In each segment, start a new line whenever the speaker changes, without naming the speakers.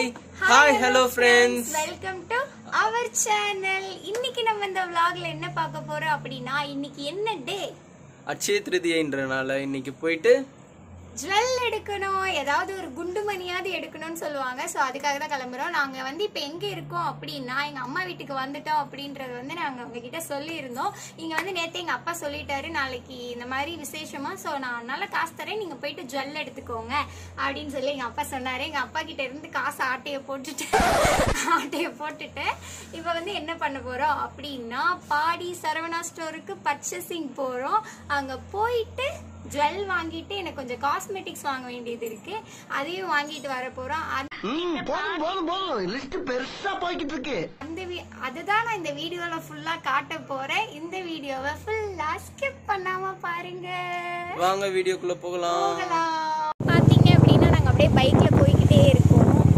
hi hi hello friends
welcome to our channel இன்னைக்கு நம்ம இந்த vlogல என்ன பார்க்க போறோம் அப்படின்னா இன்னைக்கு என்ன டே
அட்சய திருதியன்றனால இன்னைக்கு போயிட்டு
ஜுவல் எடுக்கணும் ஏதாவது ஒரு குண்டு மணியாவது எடுக்கணும்னு சொல்லுவாங்க ஸோ அதுக்காக தான் கிளம்புறோம் நாங்கள் வந்து இப்போ எங்கே இருக்கோம் அப்படின்னா எங்கள் அம்மா வீட்டுக்கு வந்துட்டோம் அப்படின்றது வந்து நாங்கள் உங்ககிட்ட சொல்லியிருந்தோம் இங்கே வந்து நேற்று எங்கள் அப்பா சொல்லிட்டாரு நாளைக்கு இந்த மாதிரி விசேஷமா ஸோ நான் அதனால காசு தரேன் நீங்கள் போயிட்டு ஜுவல் எடுத்துக்கோங்க அப்படின்னு சொல்லி எங்கள் அப்பா சொன்னார் எங்கள் அப்பா கிட்ட இருந்து காசு ஆட்டையை போட்டுட்டு ஆட்டையை போட்டுட்டு இப்போ வந்து என்ன பண்ண போகிறோம் அப்படின்னா பாடி சரவணா ஸ்டோருக்கு பர்ச்சேசிங் போகிறோம் அங்கே போயிட்டு ஜுவல் வாங்கிட்டு எனக்கு கொஞ்சம் காஸ்மெட்டிக்ஸ் வாங்க வேண்டியது இருக்கு அதையும் வாங்கிட்டு வர போறோம் அது-
ம், போதும் போதும் போதும் லிஸ்ட் பெருசா போய்கிட்டு இருக்கு
அந்த வி- அதுதான் நான் இந்த வீடியோல ஃபுல்லா காட்ட போறேன் இந்த வீடியோவை ஃபுல்லா ஸ்கிப் பண்ணாம பாருங்க
வாங்க வீடியோக்குள்ள போகலாம்
போகலாம் பாத்தீங்க அப்படின்னா நாங்க அப்படியே பைக்ல போய்கிட்டே இருக்கோம்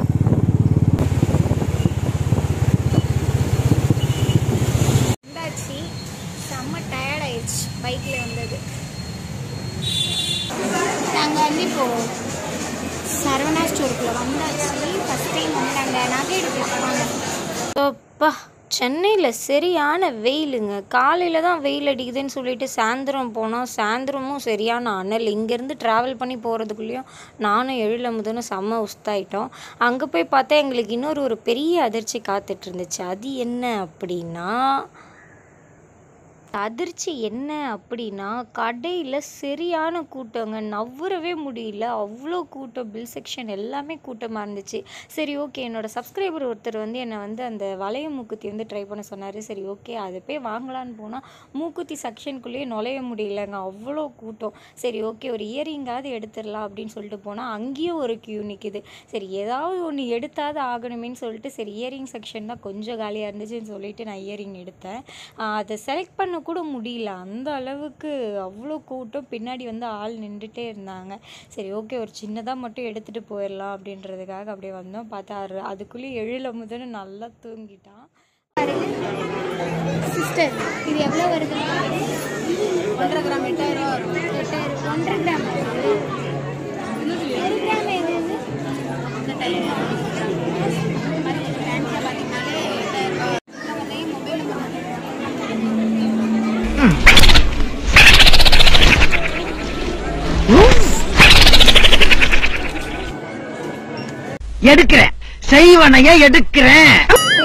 வந்தாச்சு செம்ம டயர்ட் ஆயிடுச்சு பைக்ல வந்தது நாங்க வந்து இப்போ சரவணா ஸ்டோருக்குள்ள வந்தாச்சு ஃபர்ஸ்ட் டைம் வந்து நாங்க நகை எடுக்கலாம் வாங்க
அப்பா சென்னையில் சரியான வெயிலுங்க காலையில் தான் வெயில் அடிக்குதுன்னு சொல்லிட்டு சாயந்தரம் போனோம் சாயந்தரமும் சரியான அனல் இங்கேருந்து ட்ராவல் பண்ணி போகிறதுக்குள்ளேயும் நானும் எழிலமுதுன்னு செம்ம உஸ்தாயிட்டோம் அங்கே போய் பார்த்தா எங்களுக்கு இன்னொரு ஒரு பெரிய அதிர்ச்சி காத்துட்டு இருந்துச்சு அது என்ன அப்படின்னா அதிர்ச்சி என்ன அப்படின்னா கடையில் சரியான கூட்டங்க நவ்வறவே முடியல அவ்வளோ கூட்டம் பில் செக்ஷன் எல்லாமே கூட்டமாக இருந்துச்சு சரி ஓகே என்னோட சப்ஸ்கிரைபர் ஒருத்தர் வந்து என்னை வந்து அந்த வளைய மூக்குத்தி வந்து ட்ரை பண்ண சொன்னார் சரி ஓகே அதை போய் வாங்கலான்னு போனால் மூக்குத்தி செக்ஷனுக்குள்ளேயே நுழைய முடியலங்க அவ்வளோ கூட்டம் சரி ஓகே ஒரு இயரிங்காவது எடுத்துடலாம் அப்படின்னு சொல்லிட்டு போனால் அங்கேயும் ஒரு கியூ நிற்கிது சரி ஏதாவது ஒன்று எடுத்தாவது ஆகணுமேன்னு சொல்லிட்டு சரி இயரிங் செக்ஷன் தான் கொஞ்சம் காலியாக இருந்துச்சுன்னு சொல்லிட்டு நான் இயரிங் எடுத்தேன் ஆஹ் அதை செலக்ட் பண்ண கூட முடியல அந்த அளவுக்கு அவ்வளோ கூட்டம் பின்னாடி வந்து ஆள் நின்றுட்டே இருந்தாங்க சரி ஓகே ஒரு சின்னதாக மட்டும் எடுத்துகிட்டு போயிடலாம் அப்படின்றதுக்காக அப்படியே வந்தோம் பார்த்தா அது- அதுக்குள்ளேயே எழில முதன்னு நல்லா தூங்கிட்டான்
சிஸ்டர் இது எவ்வளோ வருது ஒன்றரை கிராம் எட்டாயிரம் ரூபா வரும் எட்டாயிரம் ஒன்றரை கிராம் ஒரு கிராம் எது இது இந்த டைம் பார்த்தீங்கன்னாலே எட்டாயிரம் ரூபா நம்ம நெய் மொபைல்
எடுக்கிறேன் செய்வனைய எடுக்கிறேன்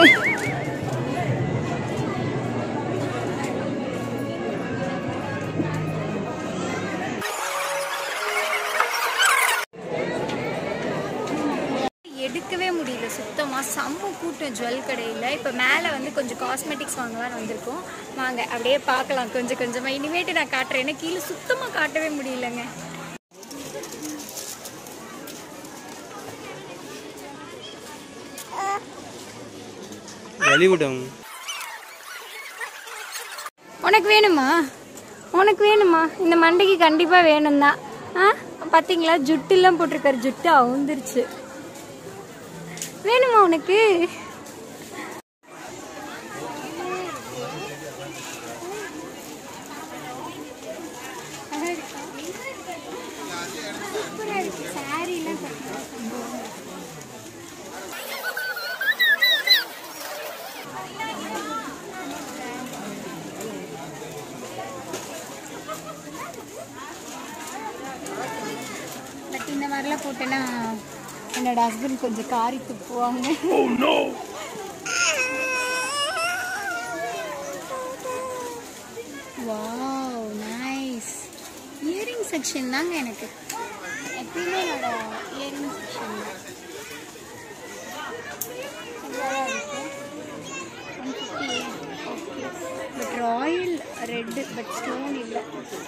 எடுக்கவே முடியல சுத்தமாக செம்ம கூட்டம் ஜுவல் கடையில் இப்போ மேலே வந்து கொஞ்சம் காஸ்மெட்டிக்ஸ் வாங்கலாம்னு வந்திருக்கோம் வாங்க அப்படியே பார்க்கலாம் கொஞ்சம் கொஞ்சமாக இனிமேட்டு நான் காட்டுறேன் ஏன்னா கீழே சுத்தமாக காட்டவே முடியலங்க
வெளிவிடும்
உனக்கு வேணுமா உனக்கு வேணுமா இந்த மண்டைக்கு கண்டிப்பாக வேணும் தான் ஆ பார்த்தீங்களா ஜுட்டுலாம் போட்டிருக்காரு ஜுட்டு அவுந்துருச்சு வேணுமா உனக்கு பட் இந்த மாதிரிலாம் போட்டேன்னா என்னோட ஹஸ்பண்ட் கொஞ்சம் காரி துப்புவாங்க வாவ் நைஸ் இயரிங் செக்ஷன் தாங்க எனக்கு எப்பயுமே என்னோட இயரிங் செக்ஷன் தான் but royal red but stone இல்லை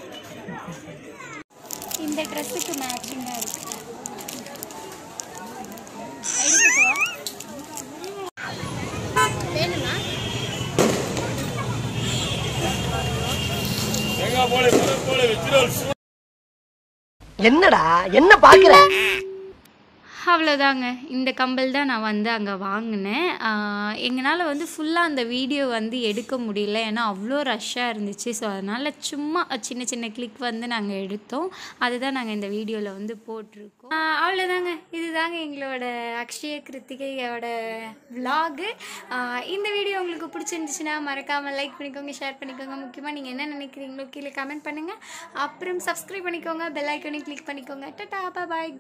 இந்த ட்ரெஸ்ஸுக்கு மேட்சிங்காக இருக்கு எடுத்துக்கவா வேணுமா
என்னடா என்ன பாக்குற
அவ்வளோதாங்க இந்த கம்பல் தான் நான் வந்து அங்கே வாங்கினேன் எங்களால் வந்து ஃபுல்லாக அந்த வீடியோ வந்து எடுக்க முடியல ஏன்னா அவ்வளோ ரஷ்ஷாக இருந்துச்சு ஸோ அதனால் சும்மா சின்ன சின்ன கிளிக் வந்து நாங்கள் எடுத்தோம் அதுதான் நாங்கள் இந்த வீடியோவில் வந்து போட்டிருக்கோம் ஆஹ் அவ்வளோதாங்க இதுதாங்க எங்களோட அக்ஷய கிருத்திகையோட விலாகு இந்த வீடியோ உங்களுக்கு பிடிச்சிருந்துச்சுன்னா மறக்காமல் லைக் பண்ணிக்கோங்க ஷேர் பண்ணிக்கோங்க முக்கியமாக நீங்கள் என்ன நினைக்கிறீங்களோ கீழே கமெண்ட் பண்ணுங்கள் அப்புறம் சப்ஸ்கிரைப் பண்ணிக்கோங்க பெல் ஐக்கனையும் கிளிக் பண்ணிக்கோங்க டட்டா பாய்